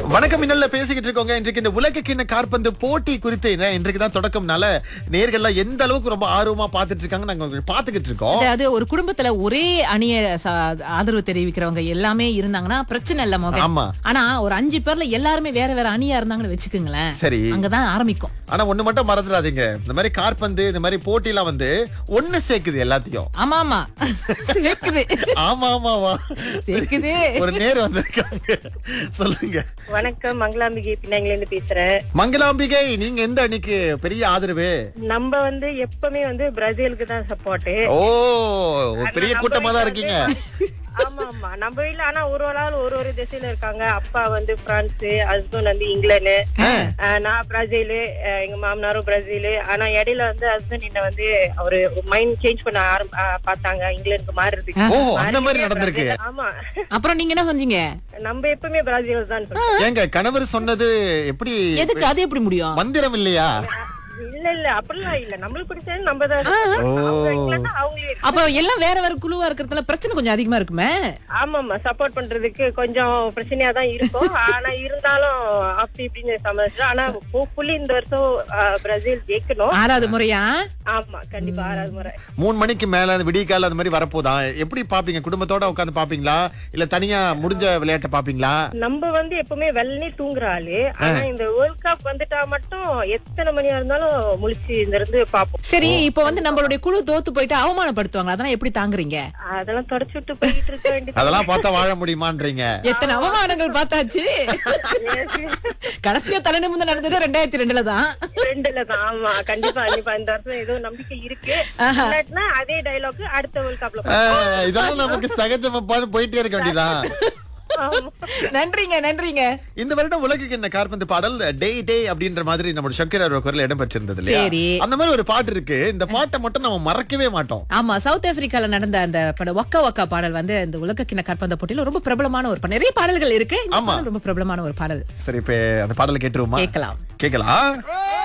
வணக்கம் இன்னல்ல பேசிக்கிட்டு இருக்கோங்க இன்றைக்கு இந்த உலக கிண்ண காற்பந்து போட்டி குறித்து என்ன, இன்றைக்கு தான் தொடக்கம்னால நேர்கள்லாம் எந்த அளவுக்கு ரொம்ப ஆர்வமா பார்த்துட்டு இருக்காங்க நாங்க பாத்துக்கிட்டு இருக்கோம் அதாவது ஒரு குடும்பத்துல ஒரே அணிய ச- ஆதரவு தெரிவிக்கிறவங்க எல்லாமே இருந்தாங்கன்னா பிரச்சனை இல்ல மோகன் ஆமா ஆனா ஒரு அஞ்சு பேர்ல எல்லாருமே வேற வேற அணியா இருந்தாங்கன்னு வச்சுக்கோங்களேன் சரி அங்கதான் ஆரம்பிக்கும் ஆனா ஒண்ணு மட்டும் மறந்துடாதீங்க இந்த மாதிரி காற்பந்து இந்த மாதிரி போட்டிலாம் வந்து ஒண்ணு சேர்க்குது எல்லாத்தையும் ஆமா ஆமா சேர்க்குது ஆமா ஆமாவா சேர்க்குது ஒரு நேர் வந்திருக்காங்க சொல்லுங்க வணக்கம் மங்களாம்பிகை பின்னாங்கில இருந்து பேசுறேன் மங்களாம்பிகை நீங்க எந்த அணிக்கு பெரிய ஆதரவு நம்ம வந்து எப்பவுமே வந்து பிரேசிலுக்கு தான் சப்போர்ட் ஓ ஒரு பெரிய கூட்டமா தான் இருக்கீங்க ஆமா ஆமா நம்ம வீட்ல ஆனா ஒரு ஒரு ஆள் ஒரு ஒரு திசையில இருக்காங்க அப்பா வந்து பிரான்ஸ் ஹஸ்பண்ட் வந்து இங்கிலாந்து அஹ் நான் பிரேசில் அஹ் எங்க மாமனாரும் பிரேசில் ஆனா இடையில வந்து ஹஸ்பண்ட் என்ன வந்து ஒரு மைண்ட் சேஞ்ச் பண்ண ஆரம்- அஹ் பார்த்தாங்க இங்கிலாந்துக்கு மாறுறதுக்கு ஓ அந்த மாதிரி நடந்திருக்கு ஆமா அப்புறம் நீங்க என்ன செஞ்சீங்க நம்ம எப்பவுமே பிரேசில் தான் சொல்றோம். ஏங்க கணவர் சொன்னது எப்படி எதுக்கு அது எப்படி முடியும் மந்திரம் இல்லையா இல்ல இல்ல அப்படிலாம் இல்ல நம்மளுக்கு பிடிச்சது நம்ம தான் அவங்க இல்லைன்னா அவங்களே அப்ப எல்லாம் வேற வேற குழுவா இருக்கிறதுல பிரச்சனை கொஞ்சம் அதிகமா இருக்குமே ஆமாமா சப்போர்ட் பண்றதுக்கு கொஞ்சம் பிரச்சனையா தான் இருக்கும் ஆனா இருந்தாலும் அப்படி இப்படின்னு சமாளிச்சு ஆனா ஹோப்ஃபுல்லி இந்த வருஷம் ஆஹ், பிரேசில் ஜெயிக்கணும் ஆறாவது முறையா ஆமா கண்டிப்பா ஆறாவது முறை மூணு மணிக்கு மேல விடிய கால அந்த மாதிரி வரப்போதா எப்படி பாப்பீங்க குடும்பத்தோட உட்காந்து பாப்பீங்களா இல்ல தனியா முடிஞ்ச விளையாட்டை பாப்பீங்களா நம்ம வந்து எப்பவுமே வெள்ளனே தூங்குற ஆளு ஆனா இந்த வேர்ல்ட் கப் வந்துட்டா மட்டும் எத்தனை மணியா இருந்தாலும் முழிச்சு இந்த இருந்து பாப்போம் சரி இப்ப வந்து நம்மளுடைய குழு தோத்து போயிட்டு அவமானப்படுத்துவாங்க அதெல்லாம் எப்படி தாங்குறீங்க அதெல்லாம் தொடச்சு விட்டு போயிட்டு இருக்க வேண்டியது அதெல்லாம் பார்த்தா வாழ முடியுமான்றீங்க எத்தனை அவமானங்கள் பார்த்தாச்சு கடைசியா தலை நிமிர்ந்து நடந்தது ரெண்டாயிரத்தி ரெண்டுல தான் ரெண்டுல தான் ஆமா கண்டிப்பா கண்டிப்பா இந்த வருஷம் ஏதோ நம்பிக்கை இருக்கு இல்லாட்டினா அதே டைலாக் அடுத்த வேர்ல்ட் கப்ல ஆஹ், இதெல்லாம் நமக்கு சகஜமாப்பான்னு போயிட்டே இருக்க வேண்டியதான் ஆமா நன்றிங்க நன்றிங்க இந்த வருடம் உலகுக்கு என்ன கார்பந்து பாடல் டே டே அப்படின்ற மாதிரி நம்ம சங்கர் குரல் இடம் பெற்றிருந்தது இல்லையா சரி. அந்த மாதிரி ஒரு பாட்டு இருக்கு இந்த பாட்டை மட்டும் நம்ம மறக்கவே மாட்டோம் ஆமா சவுத் ஆப்பிரிக்கால நடந்த அந்த பட ஒக்கா ஒக்கா பாடல் வந்து இந்த உலக கிண்ண கற்பந்த போட்டியில ரொம்ப பிரபலமான ஒரு பாடல் நிறைய பாடல்கள் இருக்கு இந்த ஆமா. பாடல் ரொம்ப பிரபலமான ஒரு பாடல் சரி இப்ப அந்த பாடலை கேட்டுருவோமா கேட்கலாம் கேக்கலாம்